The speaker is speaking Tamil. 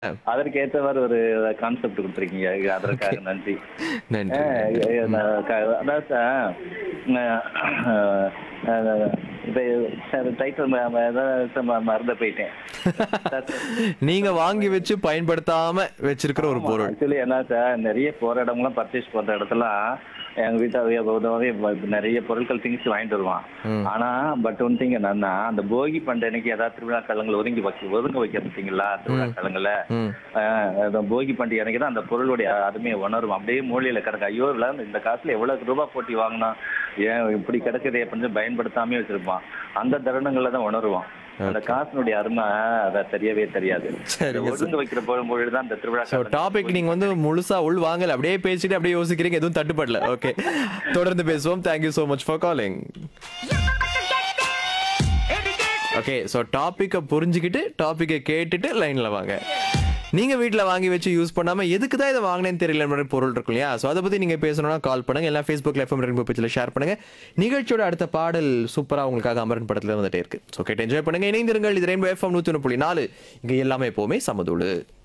அதற்கு ஏற்றவாறு ஒரு கான்செப்ட் கொடுத்துருக்கீங்க அதற்காக நன்றி நன்றி அஹ் நன்றி. அஹ் நான் க- அதான் சார் இப்போ சார் டைட்டில் ஏதாவது மறந்து போயிட்டேன் நீங்க வாங்கி வச்சு பயன்படுத்தாம வச்சிருக்கிற ஒரு பொருள் ஆக்சுவலி என்ன சார் நிறைய போற இடம்லாம் பர்ச்சேஸ் பண்ற இடத்துல எங்க வீட்டாவே நிறைய பொருட்கள் திங்ஸ் வாங்கிட்டு வருவான் ம். ஆனா பட் ஒன் திங் என்னன்னா அந்த போகி பண்டிகைக்கு ஏதாவது திருவிழா காலங்கள் ஒதுங்கி வைக்க ஒதுங்க வைக்கிறீங்களா திருவிழா காலங்கள்ல ம். ஆஹ் அந்த போகி பண்டிகை அன்னைக்கு தான் அந்த பொருளுடைய அருமையை உணரும் அப்படியே மூலையில கிடக்கு ஐயோ இல்ல இந்த காசுல எவ்வளவு ரூபாய் போட்டி வாங்கினா ஏன் இப்படி கிடக்குதே அப்படின்னு பயன்படுத்தாமே வச்சிருப்பான் அந்த தருணங்கள்ல தான் உணருவான் அந்த காசினுடைய அருமை அதை தெரியவே தெரியாது சரிங்க சார். ஒதுங்க வைக்கிற பொழுது தான் அந்த திருவிழா ஸோ காலங்கள் டாபிக் நீங்க வந்து முழுசா உள் வாங்கல அப்படியே பேசிட்டு அப்படியே யோசிக்கிறீங்க எதுவும் தட்டுப்படல ஓகே தொடர்ந்து பேசுவோம் thank you so much for calling okay so டாப்பிக்கை புரிஞ்சுக்கிட்டு டாப்பிக்கை கேட்டுட்டு லைன்ல வாங்க நீங்க வீட்ல வாங்கி வச்சு யூஸ் பண்ணாம எதுக்கு தான் இதை வாங்கினேன்னு தெரியல மாதிரி பொருள் இருக்கும் இல்லையா ஸோ அதை பத்தி நீங்க பேசணும்னா கால் பண்ணுங்க எல்லாம் ஃபேஸ்புக்ல எஃப்எம் ரெண்டு பேஜில் ஷேர் பண்ணுங்க நிகழ்ச்சியோட அடுத்த பாடல் சூப்பரா உங்களுக்காக அமரன் படத்துல வந்துட்டே இருக்கு ஸோ கேட்டு என்ஜாய் பண்ணுங்க இணைந்திருங்கள் இது ரெயின்போ எஃப்எம் நூற்றி ஒன்று புள்ளி நாலு இங்க எல்லாமே எப்பவுமே சமதூளு